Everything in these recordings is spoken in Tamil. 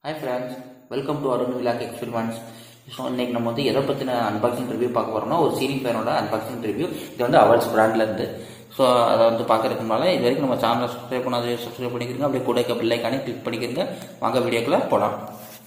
hi friends welcome to Arun vlog experiments so இன்னைக்கு நம்ம வந்து எதை பற்றின அன்பாக்சிங் ரிவ்யூ பார்க்க போகிறோம்னா ஒரு சீலிங் ஃபேனோட அன்பாக்சிங் ரிவ்யூ இது வந்து அவர்ஸ் பிராண்ட்லேருந்து ஸோ அதை வந்து பார்க்கறதுக்கு முன்னால இது வரைக்கும் நம்ம சேனலை சப்ஸ்கிரைப் பண்ணாத சப்ஸ்கிரைப் பண்ணிக்கிறீங்க அப்படியே கூட இருக்க பில்லைக்கானே கிளிக் பண்ணிக்கிறீங்க வாங்க வீடியோக்குள்ள போகலாம்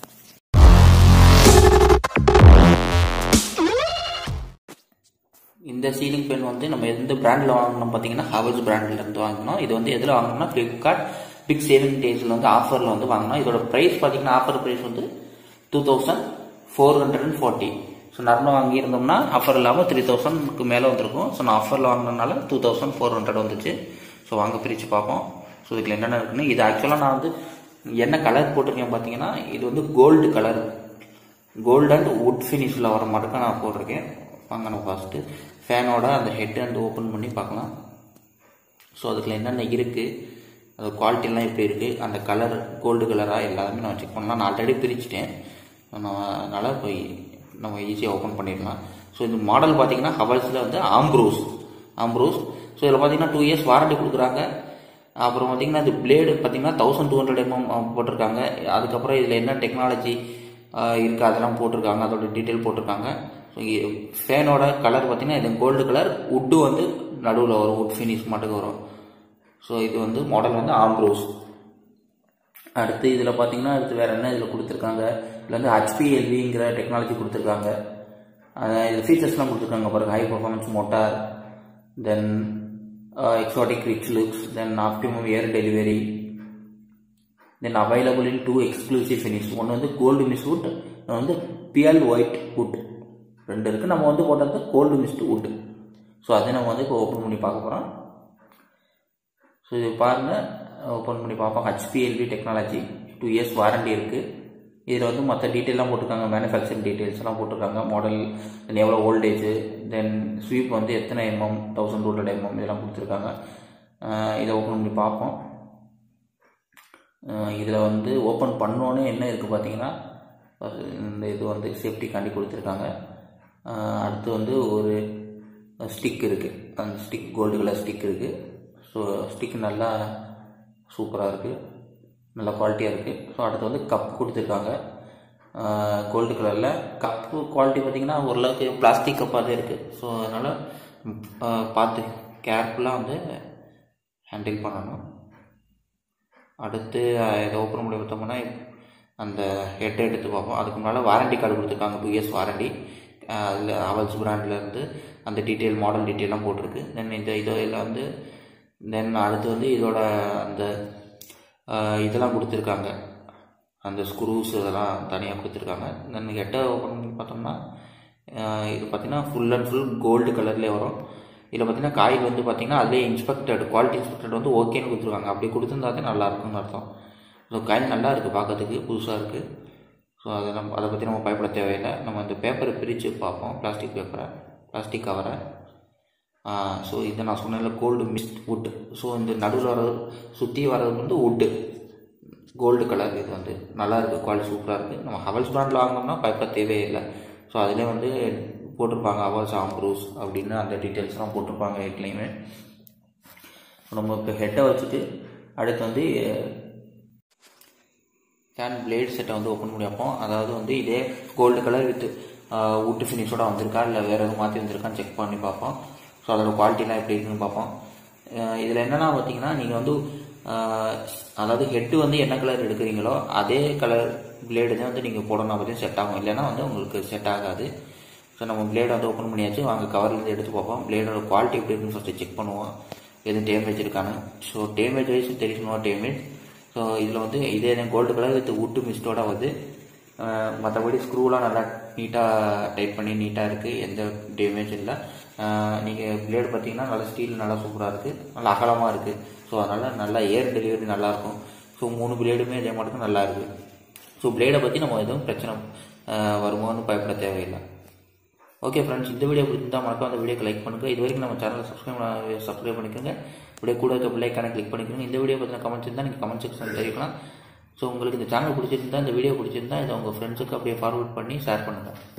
இந்த சீலிங் ஃபேன் வந்து நம்ம எந்த பிராண்டில் வாங்கினோம் பார்த்தீங்கன்னா ஹவல்ஸ் பிராண்ட்ல இருந்து வாங்கினோம் இது வந்து எதில் வாங்கினோம்னா ஃப்ளிப்கார்ட் பிக் சேவிங் டேஸில் வந்து ஆஃபரில் வந்து வாங்கினோம் இதோட ப்ரைஸ் பார்த்தீங்கன்னா ஆஃபர் ப்ரைஸ் வந்து two thousand four hundred and forty so நார்மலாக வாங்கியிருந்தோம்னா ஆஃபர் இல்லாமல் த்ரீ தௌசண்ட்க்கு மேலே வந்திருக்கும் ஸோ நான் ஆஃபரில் வாங்கினதுனால டூ தௌசண்ட் ஃபோர் ஹண்ட்ரட் வந்துச்சு ஸோ வாங்க பிரித்து பார்ப்போம் ஸோ இதுல என்னென்ன இருக்குன்னு இது ஆக்சுவலாக நான் வந்து என்ன கலர் போட்டிருக்கேன் பார்த்தீங்கன்னா இது வந்து gold colour gold and wood ஃபினிஷில் வர மட்டும் நான் போட்டிருக்கேன் வாங்க நம்ம ஃபஸ்ட்டு ஃபேனோட அந்த ஹெட் அண்ட் ஓப்பன் பண்ணி பார்க்கலாம் ஸோ அதுக்குள்ள என்னென்ன இருக்குது அது குவாலிட்டிலாம் எப்படி இருக்குது அந்த கலர் கோல்டு கலராக எல்லாமே நம்ம செக் பண்ணலாம் நான் ஆல்ரெடி பிரிச்சுட்டேன் நம்ம அதனால் போய் நம்ம ஈஸியாக ஓப்பன் பண்ணிடலாம் ஸோ இந்த மாடல் பார்த்தீங்கன்னா ஹவல்ஸில் வந்து ஆம்ப்ரூஸ் ஆம்ப்ரூஸ் ஸோ இதில் பார்த்தீங்கன்னா டூ இயர்ஸ் வாரண்டி கொடுக்குறாங்க அப்புறம் பார்த்தீங்கன்னா இந்த பிளேடு பார்த்தீங்கன்னா தௌசண்ட் டூ ஹண்ட்ரட் எம்எம் போட்டிருக்காங்க அதுக்கப்புறம் இதில் என்ன டெக்னாலஜி இருக்குது அதெல்லாம் போட்டிருக்காங்க அதோட டீட்டெயில் போட்டிருக்காங்க ஸோ ஃபேனோட கலர் பார்த்தீங்கன்னா இது கோல்டு கலர் உட்டு வந்து நடுவில் வரும் உட் ஃபினிஷ் மட்டும் வரும் ஸோ இது வந்து மாடல் வந்து ஆம்ப்ரோஸ் அடுத்து இதில் பார்த்தீங்கன்னா அடுத்து வேறு என்ன இதில் கொடுத்துருக்காங்க இதில் வந்து ஹச்பிஎல்விங்கிற டெக்னாலஜி கொடுத்துருக்காங்க இது ஃபீச்சர்ஸ்லாம் கொடுத்துருக்காங்க பாருங்க high performance motor then exotic rich looks then optimum air delivery then available in two exclusive finish ஒன்று வந்து கோல்டு மிஸ் வுட் வந்து பியல் ஒயிட் வுட் ரெண்டு இருக்குது நம்ம வந்து போட்டது கோல்டு மிஸ்ட் வுட் ஸோ அதை நம்ம வந்து இப்போ ஓப்பன் பண்ணி பார்க்க போகிறோம் ஸோ இது பாருங்கள் ஓப்பன் பண்ணி பார்ப்போம் HBLV technology two years warranty இருக்குது இதில் வந்து மற்ற டீட்டெயிலாம் போட்டிருக்காங்க மேனுஃபேக்சரிங் டீட்டெயில்ஸ்லாம் போட்டிருக்காங்க மாடல் தென் எவ்வளோ ஓல்டேஜ் தென் ஸ்வீப் வந்து எத்தனை mm thousand two hundred mm இதெல்லாம் கொடுத்துருக்காங்க இதை ஓப்பன் பண்ணி பார்ப்போம் இதில் வந்து ஓப்பன் பண்ணோன்னே என்ன இருக்குது பார்த்தீங்கன்னா இந்த இது வந்து சேஃப்டிக்காண்டி கொடுத்துருக்காங்க அடுத்து வந்து ஒரு ஸ்டிக் இருக்குது அந்த ஸ்டிக் கோல்டு கலர் ஸ்டிக் இருக்குது ஸோ ஸ்டிக் நல்லா சூப்பராக இருக்குது நல்ல குவாலிட்டியாக இருக்குது ஸோ அடுத்து வந்து கப் கொடுத்துருக்காங்க கோல்டு கலரில் கப்பு குவாலிட்டி பார்த்திங்கன்னா ஓரளவுக்கு பிளாஸ்டிக் கப்பாக தான் இருக்குது ஸோ அதனால் பார்த்து கேர்ஃபுல்லாக வந்து ஹேண்டில் பண்ணணும் அடுத்து இதை ஓப்பன் பண்ணி பார்த்தோம்னா அந்த ஹெட் எடுத்து பார்ப்போம் அதுக்கு முன்னால் வாரண்டி கார்டு கொடுத்துருக்காங்க டூ இயர்ஸ் வாரண்டி அதில் அவல்ஸ் பிராண்ட்லேருந்து அந்த டீட்டெயில் மாடல் டீட்டெயிலாம் போட்டிருக்கு தென் இந்த இதில் வந்து தென் அடுத்து வந்து இதோட அந்த இதெல்லாம் கொடுத்துருக்காங்க அந்த ஸ்க்ரூஸ் இதெல்லாம் தனியாக கொடுத்துருக்காங்க தென் ஹெட்டை ஓப்பன் பண்ணி பார்த்தோம்னா இது பார்த்திங்கன்னா ஃபுல் அண்ட் ஃபுல் கோல்டு கலர்லேயே வரும் இதில் பார்த்தீங்கன்னா காயில் வந்து பார்த்தீங்கன்னா அதிலே இன்ஸ்பெக்டட் குவாலிட்டி இன்ஸ்பெக்டட் வந்து ஓகேன்னு கொடுத்துருக்காங்க அப்படி கொடுத்துருந்தா தான் நல்லா இருக்கும்னு அர்த்தம் ஸோ காயில் நல்லா இருக்குது பார்க்கறதுக்கு புதுசாக இருக்குது ஸோ அதை நம்ம அதை பற்றி நம்ம பயப்பட தேவையில்லை நம்ம அந்த பேப்பரை பிரித்து பார்ப்போம் பிளாஸ்டிக் பேப்பரை பிளாஸ்டிக் கவரை ஸோ இதை நான் சொன்னேன்ல கோல்டு மிஸ்ட் வுட்டு ஸோ இந்த நடுவில் வர சுற்றி வர்றது வந்து வுட்டு கோல்டு கலர் இது வந்து நல்லா இருக்குது குவாலிட்டி சூப்பராக இருக்குது நம்ம ஹவல்ஸ் பிராண்டில் வாங்கினோம்னா பயப்பட தேவையில்லை ஸோ அதிலே வந்து போட்டிருப்பாங்க அவல்ஸ் ஆம்ப்ரூஸ் அப்படின்னு அந்த டீட்டெயில்ஸ்லாம் போட்டிருப்பாங்க ஹெட்லேயுமே நம்ம இப்போ ஹெட்டை வச்சுட்டு அடுத்து வந்து ஃபேன் பிளேட் செட்டை வந்து ஓப்பன் பண்ணி வைப்போம் அதாவது வந்து இதே கோல்டு கலர் வித் வுட்டு ஃபினிஷோட வந்திருக்கா இல்லை வேறு எதுவும் மாற்றி வந்திருக்கான்னு செக் பண்ணி பார்ப்போம் ஸோ அதோட குவாலிட்டிலாம் எப்படி இருக்குன்னு பார்ப்போம் இதில் என்னென்னா பார்த்தீங்கன்னா நீங்கள் வந்து அதாவது ஹெட்டு வந்து என்ன கலர் எடுக்கிறீங்களோ அதே கலர் பிளேடு தான் வந்து நீங்கள் போடணும் அப்போ செட் ஆகும் இல்லைன்னா வந்து உங்களுக்கு செட் ஆகாது ஸோ நம்ம பிளேடை வந்து ஓப்பன் பண்ணியாச்சு வாங்க கவர்லேருந்து எடுத்து பார்ப்போம் பிளேடோட குவாலிட்டி எப்படி இருக்குன்னு ஃபஸ்ட்டு செக் பண்ணுவோம் எதுவும் டேமேஜ் இருக்கான்னு ஸோ டேமேஜ் வைஸ் தெரியணும் டேமேஜ் ஸோ இதில் வந்து இதே கோல்டு கலர் வித் உட்டு மிஸ்டோட வந்து மற்றபடி ஸ்க்ரூலாம் நல்லா நீட்டாக டைட் பண்ணி நீட்டாக இருக்குது எந்த டேமேஜ் இல்லை நீங்கள் பிளேடு பார்த்தீங்கன்னா நல்லா ஸ்டீல் நல்லா சூப்பராக இருக்குது நல்லா அகலமாக இருக்குது ஸோ அதனால் நல்லா ஏர் டெலிவரி நல்லாயிருக்கும் ஸோ மூணு பிளேடுமே இதே மட்டும் நல்லா இருக்குது ஸோ பிளேடை பற்றி நம்ம எதுவும் பிரச்சனை வருமோன்னு பயப்பட தேவையில்லை ஓகே ஃப்ரெண்ட்ஸ் இந்த வீடியோ பிடிச்சிருந்தா மறக்காம அந்த வீடியோக்கு லைக் பண்ணுங்கள் இது வரைக்கும் நம்ம சேனலை சப்ஸ்கிரைப் சப்ஸ்கிரைப் பண்ணிக்கோங்க இப்படியே கூட இருக்க பிள்ளைக்கான கிளிக் பண்ணிக்கோங்க இந்த வீடியோ பற்றின கமெண்ட்ஸ் இருந்தால் நீங்கள் கமெண்ட் செக்ஷன் தெரிவிக்கலாம் ஸோ உங்களுக்கு இந்த சேனல் பிடிச்சிருந்தா இந்த வீடியோ பிடிச்சிருந்தா இதை உங்கள் ஃப்ரெண்ட்ஸுக்கு அப்படியே ஃபார்வர்ட் பண்ணி ஷேர் பண்ணுங்கள்